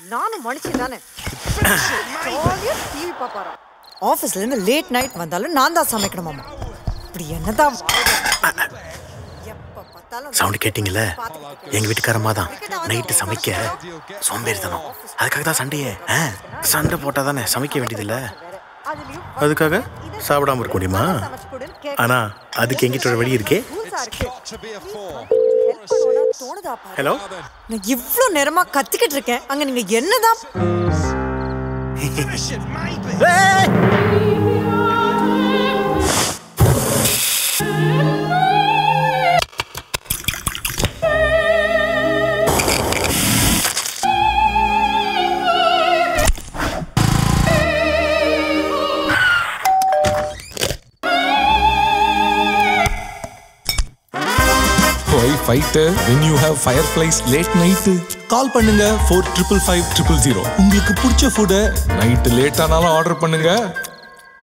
நானும் மனுஷன் தானே ஜாலியா டிவி பாப்பாராம் ஆஃபீஸ்ல இருந்து லேட் நைட் வந்தாலும் நான் தான் சமைக்கணுமாமா இப்படி என்னதான் வாழ்க்கை? எப்ப பார்த்தாலும் சவுண்ட் கேட்டிங்கல்ல எங்க வீட்டுக்காரம்மா தான் நைட்டு சமைக்க சோம்பேறித்தனம் அதுக்காக தான் சண்டையே ஆ, சண்டை போட்டால் தானே சமைக்க வேண்டியதில்ல அதுலயும் அதுக்காக சாப்பிடாம இருக்க முடியுமா சமைச்சு கொடுன்னு கேட்க ஆனா அதுக்கு எங்கிட்ட ஒரு வழி இருக்கே புதுசா இருக்கு ஹெல்ப் பண்ணுவோம்னா தோணுதா பாரு ஹலோ நான் இவ்ளோ நேரமா கத்திக்கிட்டு இருக்கேன் அங்க நீங்க என்னதான் why fight when you have fireflies late night call பண்ணுங்க four triple five triple zero உங்களுக்கு பிடிச்ச ஃபுட்டை நைட்டு லேட் ஆனாலும் ஆர்டர் பண்ணுங்க